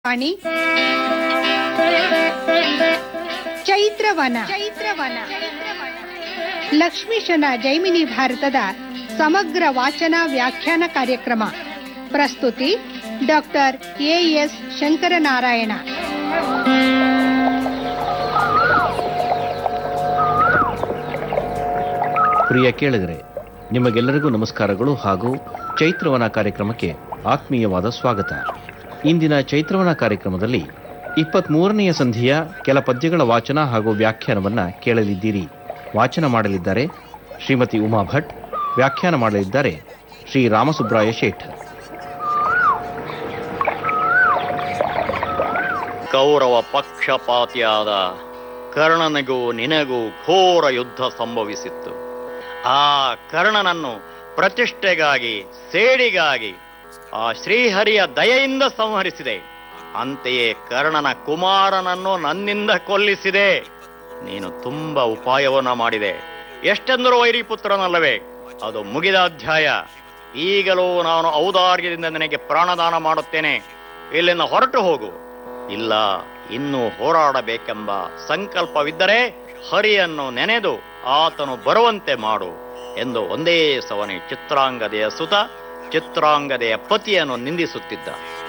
ವಾಣಿ ಚೈತ್ರವನ ಚೈತ್ರವನ ಲಕ್ಷ್ಮೀಶನ ಜೈಮಿನಿ ಭಾರತದ ಸಮಗ್ರ ವಾಚನ ವ್ಯಾಖ್ಯಾನ ಕಾರ್ಯಕ್ರಮ ಪ್ರಸ್ತುತಿ ಡಾಕ್ಟರ್ ಎಎಸ್ ಶಂಕರನಾರಾಯಣ ಪ್ರಿಯ ಕೇಳಿದರೆ ನಿಮಗೆಲ್ಲರಿಗೂ ನಮಸ್ಕಾರಗಳು ಹಾಗೂ ಚೈತ್ರವನ ಕಾರ್ಯಕ್ರಮಕ್ಕೆ ಆತ್ಮೀಯವಾದ ಸ್ವಾಗತ ಇಂದಿನ ಚೈತ್ರವನ ಕಾರ್ಯಕ್ರಮದಲ್ಲಿ ಇಪ್ಪತ್ಮೂರನೆಯ ಸಂಧಿಯ ಕೆಲ ಪದ್ಯಗಳ ವಾಚನ ಹಾಗೂ ವ್ಯಾಖ್ಯಾನವನ್ನ ಕೇಳಲಿದ್ದೀರಿ ವಾಚನ ಮಾಡಲಿದ್ದಾರೆ ಶ್ರೀಮತಿ ಉಮಾ ಭಟ್ ವ್ಯಾಖ್ಯಾನ ಮಾಡಲಿದ್ದಾರೆ ಶ್ರೀ ರಾಮಸುಬ್ರಾಯ ಶೇಠ್ ಕೌರವ ಪಕ್ಷಪಾತಿಯಾದ ಕರ್ಣನಿಗೂ ನಿನಗೂ ಘೋರ ಯುದ್ಧ ಸಂಭವಿಸಿತ್ತು ಆ ಕರ್ಣನನ್ನು ಪ್ರತಿಷ್ಠೆಗಾಗಿ ಸೇಡಿಗಾಗಿ ಆ ಶ್ರೀಹರಿಯ ದಯೆಯಿಂದ ಸಂಹರಿಸಿದೆ ಅಂತೆಯೇ ಕರ್ಣನ ಕುಮಾರನನ್ನು ನನ್ನಿಂದ ಕೊಲ್ಲಿಸಿದೆ ನೀನು ತುಂಬಾ ಉಪಾಯವನ್ನ ಮಾಡಿದೆ ಎಷ್ಟೆಂದರೂ ವೈರಿಪುತ್ರನಲ್ಲವೇ ಅದು ಮುಗಿದ ಅಧ್ಯಾಯ ಈಗಲೂ ನಾನು ಔದಾರ್ಯದಿಂದ ನಿನಗೆ ಪ್ರಾಣದಾನ ಮಾಡುತ್ತೇನೆ ಇಲ್ಲಿಂದ ಹೊರಟು ಹೋಗು ಇಲ್ಲ ಇನ್ನೂ ಹೋರಾಡಬೇಕೆಂಬ ಸಂಕಲ್ಪವಿದ್ದರೆ ಹರಿಯನ್ನು ನೆನೆದು ಆತನು ಬರುವಂತೆ ಮಾಡು ಎಂದು ಒಂದೇ ಸವನಿ ಚಿತ್ರಾಂಗದೆಯ ಸುತ ಚಿತ್ರಾಂಗದೆಯ ಪತಿಯನ್ನು ನಿಂದಿಸುತ್ತಿದ್ದ